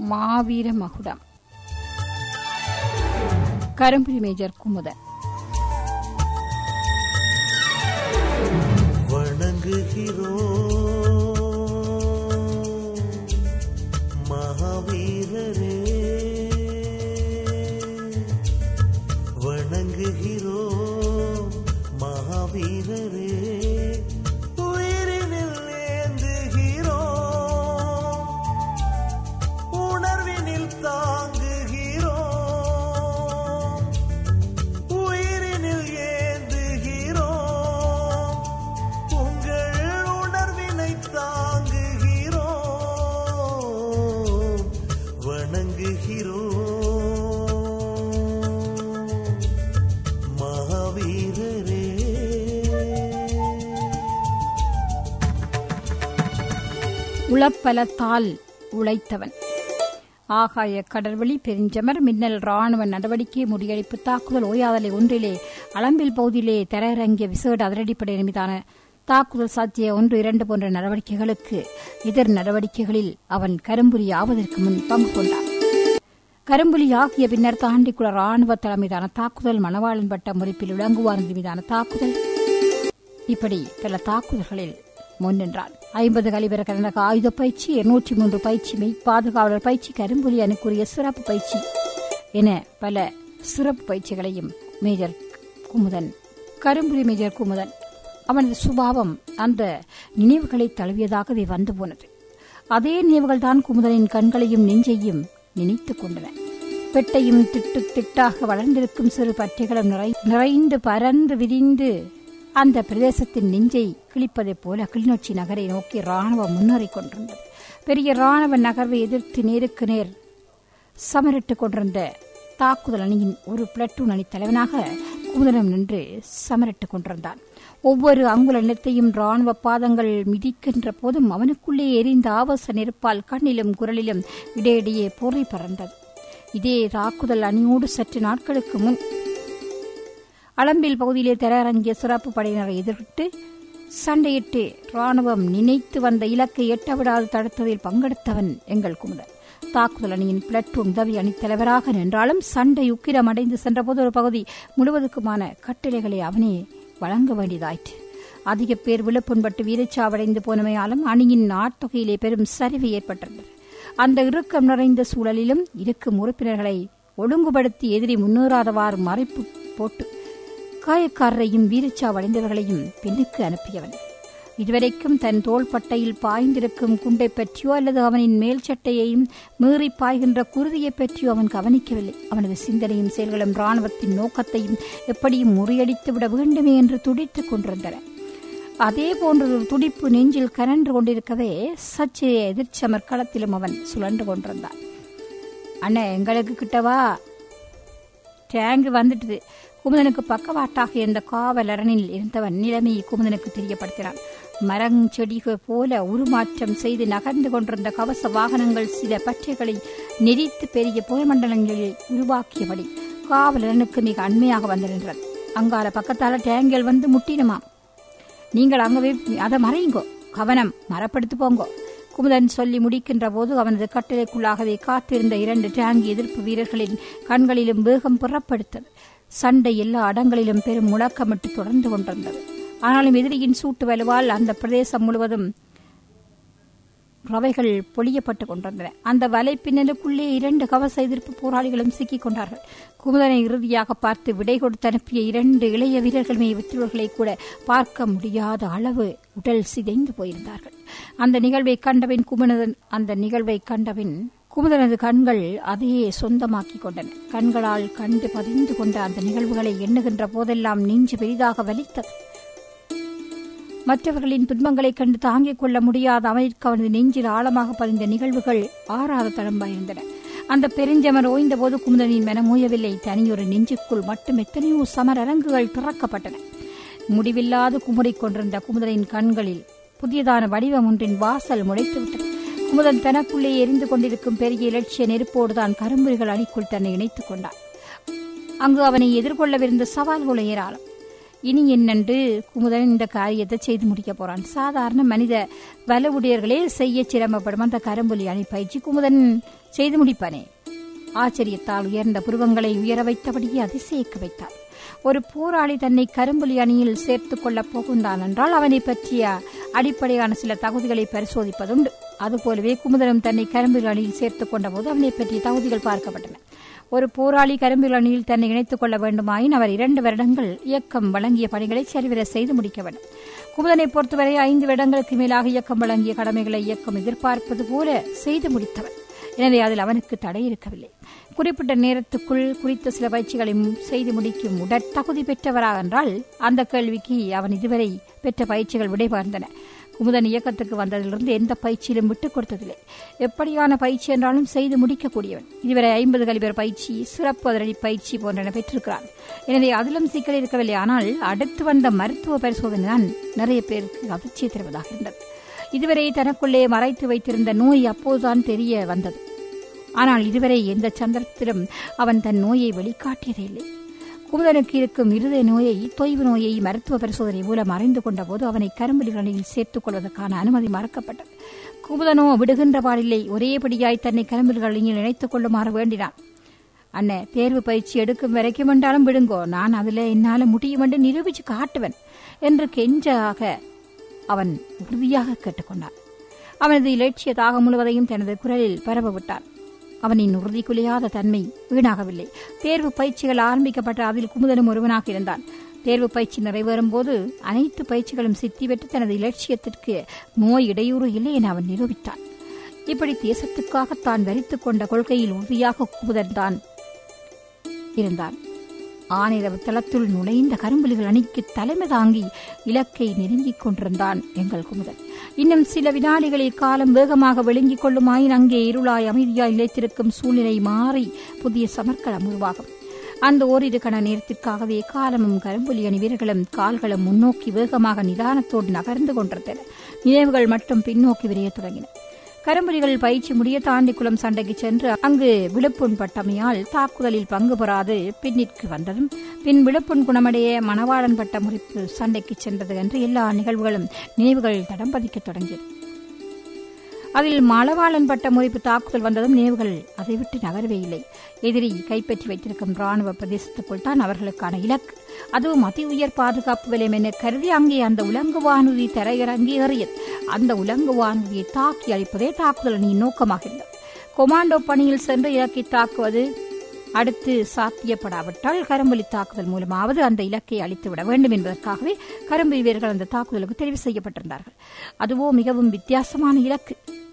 மாவீர மகுடம் கரும்புரி மேஜர் குமுதன் வணங்குகிறோம் மகாவீரரே வணங்குகிறோம் மகாவீரரே உயிரினில் ஏந்துகிறோம் உணர்வினில் தாங்குகிறோம் உயிரினில் ஏந்துகிறோம் உங்கள் உணர்வினை தாங்குகிறோம் வணங்குகிறோம் மகாவீரரே உளப்பலத்தால் உழைத்தவன் ஆகாய கடற்வழி பெருஞ்சமர் மின்னல் ராணுவ நடவடிக்கை முறியடிப்பு தாக்குதல் ஓயாதலை ஒன்றிலே அளம்பில் பகுதியிலே தரையிறங்கிய விசேட அதிரடிப்படை மீதான தாக்குதல் சாத்திய ஒன்று இரண்டு போன்ற நடவடிக்கைகளுக்கு எதிர் நடவடிக்கைகளில் அவன் கரும்புலி ஆவதற்கு முன் பங்கு கொண்டான் கரும்புலி ஆகிய பின்னர் தாண்டிக்குள ராணுவ தளம் மீதான தாக்குதல் மணவாளன் வட்ட முறிப்பில் விளங்குவார்ந்து மீதான தாக்குதல் இப்படி பல தாக்குதல்களில் முன்னின்றான் ஐம்பது கலிபர கனக ஆயுத பயிற்சி இருநூற்றி மூன்று பயிற்சி மெய் பாதுகாவலர் பயிற்சி கரும்புலி அணுக்குரிய சிறப்பு பயிற்சி என பல சிறப்பு பயிற்சிகளையும் மேஜர் குமுதன் கரும்புலி மேஜர் குமுதன் அவனது சுபாவம் அந்த நினைவுகளை தழுவியதாகவே வந்து போனது அதே நினைவுகள் தான் குமுதனின் கண்களையும் நெஞ்சையும் நினைத்துக் கொண்டன பெட்டையும் திட்டு திட்டாக வளர்ந்திருக்கும் சிறு பற்றைகளும் நிறை நிறைந்து பறந்து விரிந்து அந்த பிரதேசத்தின் நெஞ்சை கிழிப்பதைப் போல கிளிநொச்சி நகரை நோக்கி ராணுவம் முன்னேறிக் கொண்டிருந்தது பெரிய ராணுவ நகர்வை எதிர்த்து நேருக்கு நேர் சமரிட்டுக் கொண்டிருந்த தாக்குதல் அணியின் ஒரு பிளட்டூன் அணி தலைவனாக குமுதனம் நின்று சமரிட்டுக் கொண்டிருந்தான் ஒவ்வொரு அங்குல நிலத்தையும் ராணுவ பாதங்கள் மிதிக்கின்ற போதும் அவனுக்குள்ளே எரிந்த ஆபாச நெருப்பால் கண்ணிலும் குரலிலும் இடையிடையே பொறி பறந்தது இதே தாக்குதல் அணியோடு சற்று நாட்களுக்கு முன் அளம்பில் பகுதியிலே திரையரங்கிய சிறப்பு படையினரை எதிர்த்து சண்டையிட்டு ராணுவம் நினைத்து வந்த இலக்கை எட்டவிடாது தடுத்ததில் பங்கெடுத்தவன் எங்கள் குமுதன் தாக்குதல் அணியின் பிளட்டூன் உதவி அணித்தலைவராக நின்றாலும் சண்டை உக்கிரமடைந்து சென்றபோது ஒரு பகுதி முழுவதுக்குமான கட்டளைகளை அவனே வழங்க வேண்டியதாயிற்று அதிக பேர் விழுப்புண்பட்டு வீரச்சாவடைந்து போனமையாலும் அணியின் நாட்டொகையிலே பெரும் சரிவு ஏற்பட்டிருந்தது அந்த இறுக்கம் நிறைந்த சூழலிலும் இருக்கும் உறுப்பினர்களை ஒழுங்குபடுத்தி எதிரி முன்னேறாதவாறு மறைப்பு போட்டு காயக்காரரையும் வீரச்சாவடைந்தவர்களையும் பின்னுக்கு அனுப்பியவன் இதுவரைக்கும் தன் தோள்பட்டையில் பாய்ந்திருக்கும் குண்டை பற்றியோ அல்லது அவனின் மேல் சட்டையையும் மீறி பாய்கின்ற குருதியைப் பற்றியோ அவன் கவனிக்கவில்லை அவனது சிந்தனையும் செயல்களும் ராணுவத்தின் நோக்கத்தையும் எப்படியும் முறியடித்து விட வேண்டுமே என்று துடித்துக் கொண்டிருந்தன அதே போன்ற ஒரு துடிப்பு நெஞ்சில் கரன்று கொண்டிருக்கவே சற்றே எதிர்ச்சமர் களத்திலும் அவன் சுழன்று கொண்டிருந்தான் அண்ணே எங்களுக்கு கிட்டவா டேங்கு வந்துட்டுது குமுதனுக்கு பக்கவாட்டாக இருந்த காவலரனில் இருந்தவன் நிலைமையை குமுதனுக்கு தெரியப்படுத்தினான் மரஞ்செடிகள் போல உருமாற்றம் செய்து நகர்ந்து கொண்டிருந்த கவச வாகனங்கள் சில பற்றைகளை நெறித்து பெரிய புகைமண்டலங்களில் உருவாக்கியபடி காவலரனுக்கு மிக அண்மையாக வந்து நின்றது அங்கால பக்கத்தால டேங்கில் வந்து முட்டினுமாம் நீங்கள் அங்கவே அதை மறையுங்கோ கவனம் மரப்படுத்து போங்கோ குமுதன் சொல்லி முடிக்கின்ற போது அவனது கட்டளைக்குள்ளாகவே காத்திருந்த இரண்டு டேங்கி எதிர்ப்பு வீரர்களின் கண்களிலும் வேகம் புறப்படுத்தது சண்டை எல்லா இடங்களிலும் பெரும் முழக்கமிட்டு தொடர்ந்து கொண்டிருந்தது ஆனாலும் எதிரியின் சூட்டு வலுவால் அந்த பிரதேசம் முழுவதும் ரவைகள் பொழியப்பட்டுக் கொண்டிருந்தன அந்த வலைப்பின்னலுக்குள்ளே இரண்டு கவச எதிர்ப்பு போராளிகளும் சிக்கிக் கொண்டார்கள் குமுதனை இறுதியாக பார்த்து விடை கொடுத்து அனுப்பிய இரண்டு இளைய வீரர்களுமே வெற்றிவர்களை கூட பார்க்க முடியாத அளவு உடல் சிதைந்து போயிருந்தார்கள் அந்த நிகழ்வை கண்டபின் குமுதன் அந்த நிகழ்வை கண்டபின் குமுதனது கண்கள் அதையே சொந்தமாக்கிக் கொண்டன கண்களால் கண்டு பதிந்து கொண்ட அந்த நிகழ்வுகளை எண்ணுகின்ற போதெல்லாம் நெஞ்சு பெரிதாக வலித்தது மற்றவர்களின் துன்பங்களைக் கண்டு தாங்கிக் கொள்ள முடியாத அவனிற்கு அவனது நெஞ்சில் ஆழமாக பதிந்த நிகழ்வுகள் ஆறாத தளம்பாயிருந்தன அந்த பெருஞ்சமர் ஓய்ந்தபோது குமுதனின் மனம் ஓயவில்லை தனியொரு நெஞ்சுக்குள் மட்டும் எத்தனையோ சமர் அரங்குகள் திறக்கப்பட்டன முடிவில்லாது குமுறிக் கொண்டிருந்த குமுதனின் கண்களில் புதியதான வடிவம் ஒன்றின் வாசல் முளைத்துவிட்டது குமுதன் தனக்குள்ளே எரிந்து கொண்டிருக்கும் பெரிய இலட்சிய நெருப்போடுதான் கரும்புரிகள் அணிக்குள் தன்னை இணைத்துக் கொண்டான் அங்கு அவனை எதிர்கொள்ளவிருந்த சவால்களை ஏராளம் இனி என்னென்று குமுதன் இந்த காரியத்தை செய்து முடிக்க போறான் சாதாரண மனித வலுவுடையர்களே செய்ய சிரமப்படும் அந்த கரும்புலி அணி பயிற்சி குமுதன் செய்து முடிப்பானே ஆச்சரியத்தால் உயர்ந்த புருவங்களை உயர வைத்தபடியே அதிசயிக்க வைத்தார் ஒரு போராளி தன்னை கரும்புலி அணியில் சேர்த்துக் கொள்ளப் போகின்றான் என்றால் அவனை பற்றிய அடிப்படையான சில தகுதிகளை பரிசோதிப்பதுண்டு அதுபோலவே குமுதனும் தன்னை கரும்புலி அணியில் சேர்த்துக் கொண்டபோது அவனை பற்றிய தகுதிகள் பார்க்கப்பட்டன ஒரு போராளி கரும்புலி அணியில் தன்னை இணைத்துக் கொள்ள வேண்டுமாயின் அவர் இரண்டு வருடங்கள் இயக்கம் வழங்கிய பணிகளை சரிவர செய்து முடிக்க வேண்டும் குமுதனை பொறுத்தவரை ஐந்து வருடங்களுக்கு மேலாக இயக்கம் வழங்கிய கடமைகளை இயக்கம் எதிர்பார்ப்பது போல செய்து முடித்தவர் எனவே அதில் அவனுக்கு தடை இருக்கவில்லை குறிப்பிட்ட நேரத்துக்குள் குறித்த சில பயிற்சிகளை செய்து முடிக்கும் உடற்தகுதி பெற்றவரா என்றால் அந்த கேள்விக்கு அவன் இதுவரை பெற்ற பயிற்சிகள் விடைபார்ந்தன குமுதன் இயக்கத்துக்கு வந்ததிலிருந்து எந்த பயிற்சியிலும் விட்டுக் கொடுத்ததில்லை எப்படியான பயிற்சி என்றாலும் செய்து முடிக்கக்கூடியவன் இதுவரை ஐம்பது கலிபர் பயிற்சி சிறப்பு அதிரடி பயிற்சி போன்றன பெற்றிருக்கிறான் எனவே அதிலும் சிக்கல் இருக்கவில்லை ஆனால் அடுத்து வந்த மருத்துவ பரிசோதனை தான் நிறைய பேருக்கு அதிர்ச்சியை தருவதாக இருந்தது இதுவரை தனக்குள்ளே மறைத்து வைத்திருந்த நோய் அப்போதுதான் தெரிய வந்தது ஆனால் இதுவரை எந்த சந்தர்ப்பத்திலும் அவன் தன் நோயை வெளிக்காட்டியதே இல்லை குமுதனுக்கு இருக்கும் இருதய நோயை தொய்வு நோயை மருத்துவ பரிசோதனை மூலம் அறிந்து கொண்டபோது அவனை கரும்புலிகளில் சேர்த்துக் கொள்வதற்கான அனுமதி மறக்கப்பட்டது குமுதனோ விடுகின்ற பாடில்லை ஒரேபடியாய் தன்னை கரும்புலிகளில் இணைத்துக் கொள்ளுமாறு வேண்டினான் அண்ணே தேர்வு பயிற்சி எடுக்கும் வரைக்கும் என்றாலும் விடுங்கோ நான் அதுல என்னால முடியும் என்று நிரூபிச்சு காட்டுவேன் என்று கெஞ்சாக அவன் உறுதியாக கேட்டுக்கொண்டான் அவனது இலட்சிய தாகம் முழுவதையும் தனது குரலில் பரவ விட்டான் அவனின் உறுதி குலையாத தன்மை வீணாகவில்லை தேர்வு பயிற்சிகள் ஆரம்பிக்கப்பட்ட அதில் குமுதனும் ஒருவனாக இருந்தான் தேர்வு பயிற்சி நிறைவேறும் போது அனைத்து பயிற்சிகளும் சித்தி பெற்று தனது இலட்சியத்திற்கு நோய் இடையூறு இல்லை என அவன் நிரூபித்தான் இப்படி தேசத்துக்காக தான் வரித்துக் கொண்ட கொள்கையில் உறுதியாக குமுதன் தான் இருந்தான் ஆனிரவு தளத்துள் நுழைந்த கரும்புலிகள் அணிக்கு தலைமை தாங்கி இலக்கை நெருங்கிக் கொண்டிருந்தான் எங்கள் குமுதன் இன்னும் சில வினாடிகளில் காலம் வேகமாக விழுங்கிக் கொள்ளுமாயின் அங்கே இருளாய் அமைதியாய் நிலைத்திருக்கும் சூழ்நிலை மாறி புதிய சமர்க்களம் உருவாகும் அந்த ஓரிரு கண நேரத்திற்காகவே காலமும் கரும்புலி அணி வீரர்களும் கால்களும் முன்னோக்கி வேகமாக நிதானத்தோடு நகர்ந்து கொண்டிருந்தன நினைவுகள் மட்டும் பின்னோக்கி விரையத் தொடங்கின கரும்புலிகள் பயிற்சி முடிய தாண்டிக்குளம் சண்டைக்கு சென்று அங்கு விழுப்புண் பட்டமையால் தாக்குதலில் பங்கு பெறாது பின்னிற்கு வந்ததும் பின் விழுப்புண் குணமடைய மணவாளன் பட்ட முறிப்பு சண்டைக்கு சென்றது என்று எல்லா நிகழ்வுகளும் நினைவுகள் தடம் பதிக்கத் தொடங்கியது அதில் மணவாளன் பட்ட முறிப்பு தாக்குதல் வந்ததும் நினைவுகள் அதை விட்டு நகரவே இல்லை எதிரி கைப்பற்றி வைத்திருக்கும் ராணுவ பிரதேசத்துக்குள் தான் அவர்களுக்கான இலக்கு அதுவும் அதி உயர் பாதுகாப்பு விலையம் என கருதி அங்கே அந்த உலங்கு வானூர்தி தரையிறங்கி ஏறியது அந்த உலங்கு வானூர்தியை தாக்கி அழிப்பதே தாக்குதல் அணியின் நோக்கமாக இருந்தது கொமாண்டோ பணியில் சென்று இலக்கை தாக்குவது அடுத்து சாத்தியப்படாவிட்டால் கரும்புலி தாக்குதல் மூலமாவது அந்த இலக்கை அழித்துவிட வேண்டும் என்பதற்காகவே கரும்பு வீரர்கள் அந்த தாக்குதலுக்கு தெரிவு செய்யப்பட்டிருந்தார்கள் அதுவோ மிகவும் வித்தியாசமான இலக்கு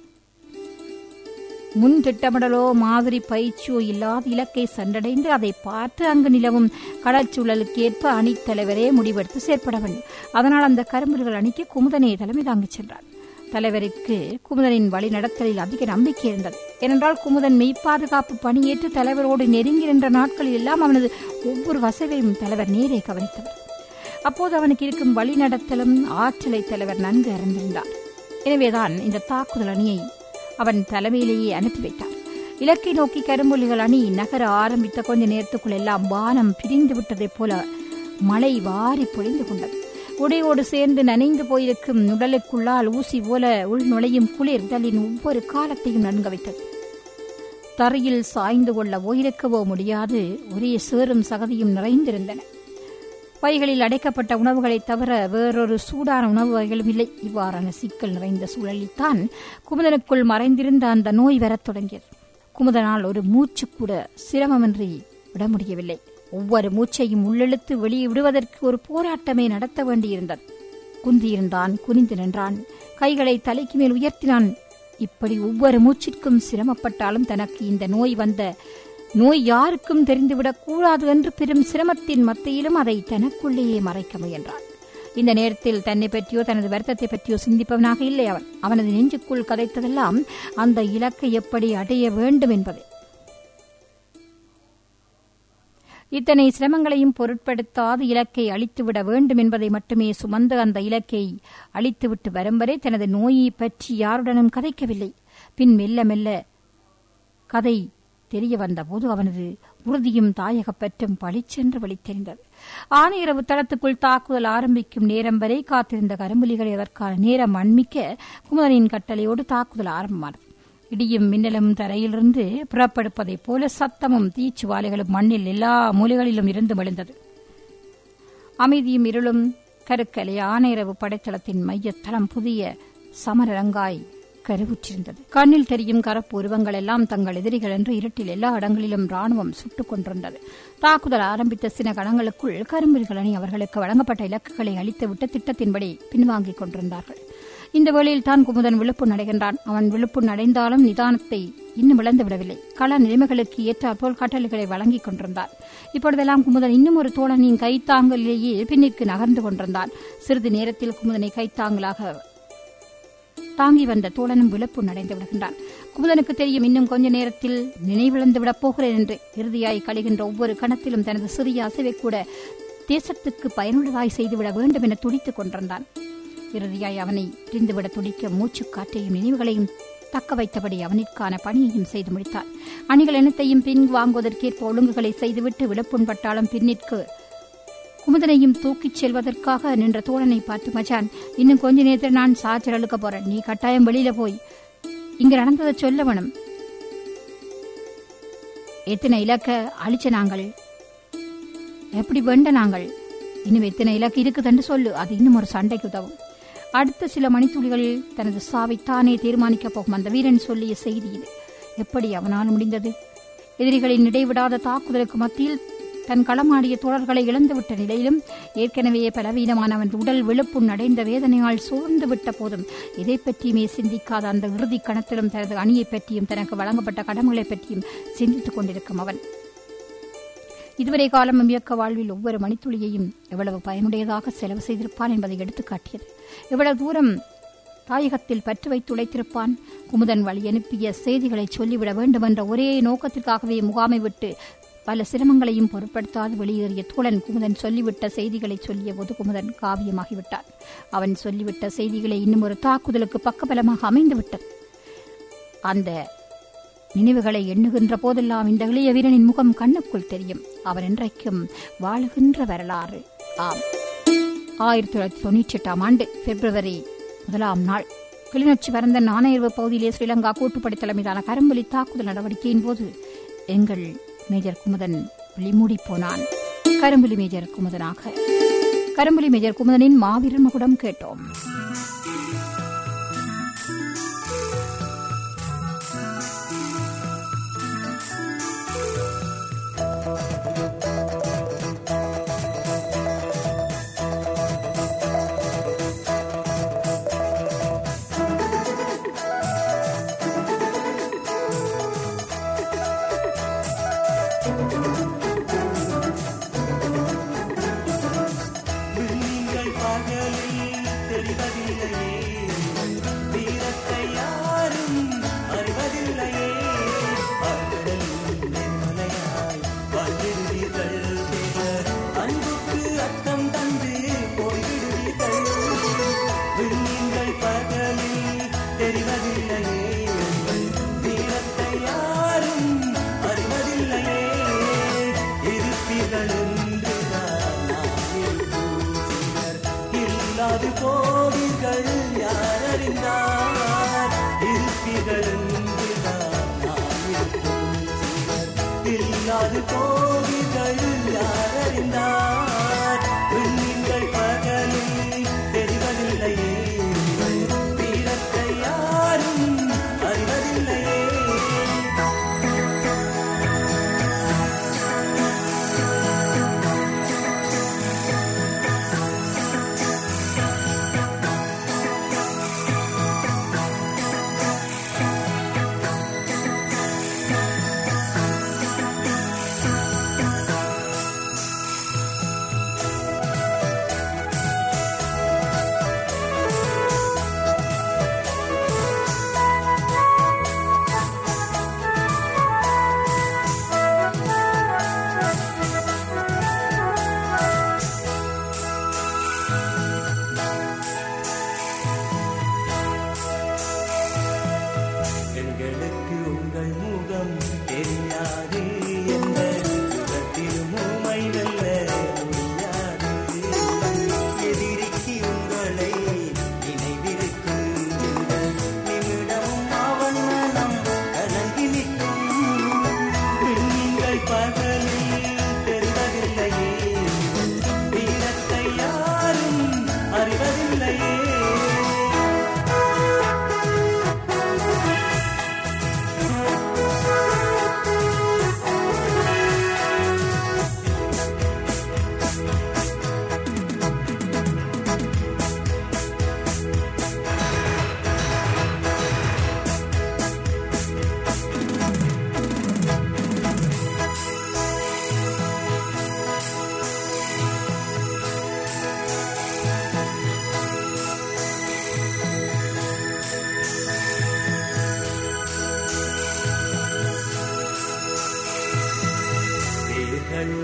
முன் திட்டமிடலோ மாதிரி பயிற்சியோ இல்லாத இலக்கை சென்றடைந்து அதை பார்த்து அங்கு நிலவும் கடற்சூழலுக்கு ஏற்ப அணித்தலைவரே முடிவெடுத்து செயற்பட வேண்டும் அதனால் அந்த கரும்புகள் அணிக்கு குமுதனை தலைமை தாங்கிச் சென்றார் தலைவருக்கு குமுதனின் வழி நடத்தலில் அதிக நம்பிக்கை இருந்தது ஏனென்றால் குமுதன் மெய்ப்பாதுகாப்பு பணியேற்று தலைவரோடு நெருங்கி நின்ற நாட்களில் எல்லாம் அவனது ஒவ்வொரு வசவையும் தலைவர் நேரே கவனித்தவர் அப்போது அவனுக்கு இருக்கும் வழி நடத்தலும் ஆற்றலை தலைவர் நன்கு அறிந்திருந்தார் எனவேதான் இந்த தாக்குதல் அணியை அவன் தலைமையிலேயே அனுப்பி வைத்தார் இலக்கை நோக்கி கரும்புலிகள் அணி நகர ஆரம்பித்த கொஞ்ச நேரத்துக்குள் எல்லாம் வானம் பிரிந்து விட்டதைப் போல மழை வாரி பொழிந்து கொண்டது உடையோடு சேர்ந்து நனைந்து போயிருக்கும் உடலுக்குள்ளால் ஊசி போல உள் நுழையும் குளிர் உடலின் ஒவ்வொரு காலத்தையும் நன்க வைத்தது தரையில் சாய்ந்து கொள்ளவோ இருக்கவோ முடியாது ஒரே சேரும் சகதியும் நிறைந்திருந்தன பைகளில் அடைக்கப்பட்ட உணவுகளை தவிர வேறொரு சூடான உணவு வகைகளும் இல்லை இவ்வாறான சிக்கல் நிறைந்த சூழலில் தான் குமுதனுக்குள் மறைந்திருந்த அந்த நோய் வரத் தொடங்கியது குமுதனால் ஒரு மூச்சு கூட சிரமமின்றி விட முடியவில்லை ஒவ்வொரு மூச்சையும் உள்ளெழுத்து வெளியே விடுவதற்கு ஒரு போராட்டமே நடத்த வேண்டியிருந்தது குந்தியிருந்தான் குனிந்து நின்றான் கைகளை தலைக்கு மேல் உயர்த்தினான் இப்படி ஒவ்வொரு மூச்சிற்கும் சிரமப்பட்டாலும் தனக்கு இந்த நோய் வந்த நோய் யாருக்கும் தெரிந்துவிடக் கூடாது என்று பெரும் சிரமத்தின் மத்தியிலும் அதை தனக்குள்ளேயே மறைக்க முயன்றான் இந்த நேரத்தில் தன்னை பற்றியோ தனது வருத்தத்தை பற்றியோ சிந்திப்பவனாக இல்லை அவன் அவனது நெஞ்சுக்குள் கதைத்ததெல்லாம் அந்த இலக்கை எப்படி அடைய வேண்டும் என்பதை இத்தனை சிரமங்களையும் பொருட்படுத்தாது இலக்கை அழித்துவிட வேண்டும் என்பதை மட்டுமே சுமந்து அந்த இலக்கை அழித்துவிட்டு வரும் வரை தனது நோயை பற்றி யாருடனும் கதைக்கவில்லை பின் மெல்ல மெல்ல கதை தெரிய வந்தபோது அவனது உறுதியும் தாயகப்பற்றும் பளிச்சென்று வெளித்தெரிந்தது ஆணையரவு தளத்துக்குள் தாக்குதல் ஆரம்பிக்கும் நேரம் வரை காத்திருந்த கரும்புலிகளை அதற்கான நேரம் அண்மிக்க குமரனின் கட்டளையோடு தாக்குதல் ஆரம்பமானது இடியும் மின்னலும் தரையிலிருந்து புறப்படுப்பதைப் போல சத்தமும் தீச்சுவாலைகளும் மண்ணில் எல்லா மூலைகளிலும் இருந்து விழுந்தது அமைதியும் இருளும் கருக்கலை ஆணையரவு படைத்தளத்தின் மையத்தளம் புதிய சமரங்காய் கருவுற்றிருந்தது கண்ணில் தெரியும் கரப்பு உருவங்கள் எல்லாம் தங்கள் எதிரிகள் என்று இருட்டில் எல்லா இடங்களிலும் ராணுவம் சுட்டுக் கொண்டிருந்தது தாக்குதல் ஆரம்பித்த சில கணங்களுக்குள் கரும்புலிகள் அணி அவர்களுக்கு வழங்கப்பட்ட இலக்குகளை அளித்துவிட்டு திட்டத்தின்படி பின்வாங்கிக் கொண்டிருந்தார்கள் இந்த வேளையில் தான் குமுதன் விழுப்பு நடைகின்றான் அவன் விழுப்பு நடைந்தாலும் நிதானத்தை இன்னும் இழந்து விடவில்லை கள நிலைமைகளுக்கு ஏற்றாற்போல் கட்டளைகளை வழங்கிக் கொண்டிருந்தான் இப்பொழுதெல்லாம் குமுதன் இன்னும் ஒரு தோழனின் கைத்தாங்கலிலேயே பின்னிற்கு நகர்ந்து கொண்டிருந்தான் சிறிது நேரத்தில் குமுதனை கைத்தாங்கலாக தாங்கி வந்த தோழனும் விழுப்பு நடைந்து விடுகின்றான் குமுதனுக்கு தெரியும் இன்னும் கொஞ்ச நேரத்தில் நினைவிழந்து விடப் போகிறேன் என்று இறுதியாய் கழிகின்ற ஒவ்வொரு கணத்திலும் தனது சிறிய அசைவை கூட தேசத்துக்கு பயனுள்ளதாய் செய்துவிட வேண்டும் என துடித்துக் கொண்டிருந்தான் இறுதியாய் அவனை பிரிந்துவிட துடிக்க மூச்சுக் காற்றையும் நினைவுகளையும் தக்க வைத்தபடி அவனிற்கான பணியையும் செய்து முடித்தார் அணிகள் இனத்தையும் பின் வாங்குவதற்கேற்ப ஒழுங்குகளை செய்துவிட்டு விழுப்புண் பட்டாளம் பின்னிற்கு குமுதனையும் தூக்கிச் செல்வதற்காக நின்ற தோழனை பார்த்து மச்சான் இன்னும் கொஞ்ச நேரத்தில் நான் சார்ஜர் அழுக்க போறேன் நீ கட்டாயம் வெளியில போய் இங்க நடந்ததை சொல்ல வேணும் எத்தனை இலக்க அழிச்ச நாங்கள் எப்படி வெண்ட நாங்கள் இன்னும் எத்தனை இலக்கு இருக்குதுன்னு சொல்லு அது இன்னும் ஒரு சண்டைக்கு உதவும் அடுத்த சில மணித்துளிகளில் தனது சாவை தானே தீர்மானிக்கப் போகும் அந்த வீரன் சொல்லிய செய்தி இது எப்படி அவனால் முடிந்தது எதிரிகளின் இடைவிடாத தாக்குதலுக்கு மத்தியில் தன் களமாடிய தோழர்களை இழந்துவிட்ட நிலையிலும் ஏற்கனவே பலவீனமான அவன் உடல் விழுப்புண் அடைந்த வேதனையால் சோர்ந்து விட்ட போதும் இதை பற்றியுமே சிந்திக்காத அந்த இறுதி கணத்திலும் தனது அணியை பற்றியும் தனக்கு வழங்கப்பட்ட கடமைகளை பற்றியும் சிந்தித்துக் கொண்டிருக்கும் அவன் இதுவரை காலமும் இயக்க வாழ்வில் ஒவ்வொரு மணித்துளியையும் எவ்வளவு பயனுடையதாக செலவு செய்திருப்பான் என்பதை எடுத்துக்காட்டியது எவ்வளவு தூரம் தாயகத்தில் பற்று வைத்து உழைத்திருப்பான் குமுதன் வழி அனுப்பிய செய்திகளை சொல்லிவிட வேண்டும் என்ற ஒரே நோக்கத்திற்காகவே முகாமை விட்டு பல சிரமங்களையும் பொருட்படுத்தாது வெளியேறிய தோழன் குமுதன் சொல்லிவிட்ட செய்திகளை சொல்லிய போது குமுதன் காவியமாகிவிட்டான் அவன் சொல்லிவிட்ட செய்திகளை இன்னும் ஒரு தாக்குதலுக்கு பக்கபலமாக அமைந்துவிட்டது அந்த நினைவுகளை எண்ணுகின்ற போதெல்லாம் இந்த இளைய வீரனின் முகம் கண்ணுக்குள் தெரியும் அவன் இன்றைக்கும் வாழுகின்ற வரலாறு ஆம் ஆயிரத்தி தொள்ளாயிரத்தி தொண்ணூற்றி எட்டாம் ஆண்டு பிப்ரவரி முதலாம் நாள் கிளிநொச்சி பரந்த நாணயர்வு பகுதியிலே ஸ்ரீலங்கா கூட்டுப்படை தலைமையிலான கரும்புலி தாக்குதல் நடவடிக்கையின் போது எங்கள் மேஜர் குமுதன் விழிமூடி போனான் கரும்புலி மேஜர் குமுதனாக கரும்புலி மேஜர் குமுதனின் மாவீரன் மகுடம் கேட்டோம் விண்மீன்கள் பகலில் தெரிவதில்லையே வீரத்தை யாரும் அறிவதில்லையே ஆழ்கடலில் நென்மலையாய் வாழ்ந்திடுவீர்கள் தேவர் அன்புக்கு அர்த்தம் தந்து போய்விடுவீர்கள் விண்மீன்கள் பகலில் தெரிவதில்லையே வீரத்தை யாரும் அறிவதில்லையே இருப்பீர்கள் என்றுதான் நாம் இருப்போம் சிலர் இல்லாது போவீர்கள் யார் அறிந்தார் இருப்பீர்கள் என்றுதான் நாம் இருப்போம் சிலர் இல்லாது போவீர்கள் யார் அறிந்தார் விண்மீன்கள் பகலில் தெரிவதில்லையே வீரத்தை யாரும் அறிவதில்லையே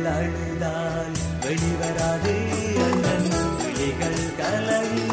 அழுதால் வெளிவராதே அண்ணன் விழிகள் கலங்கி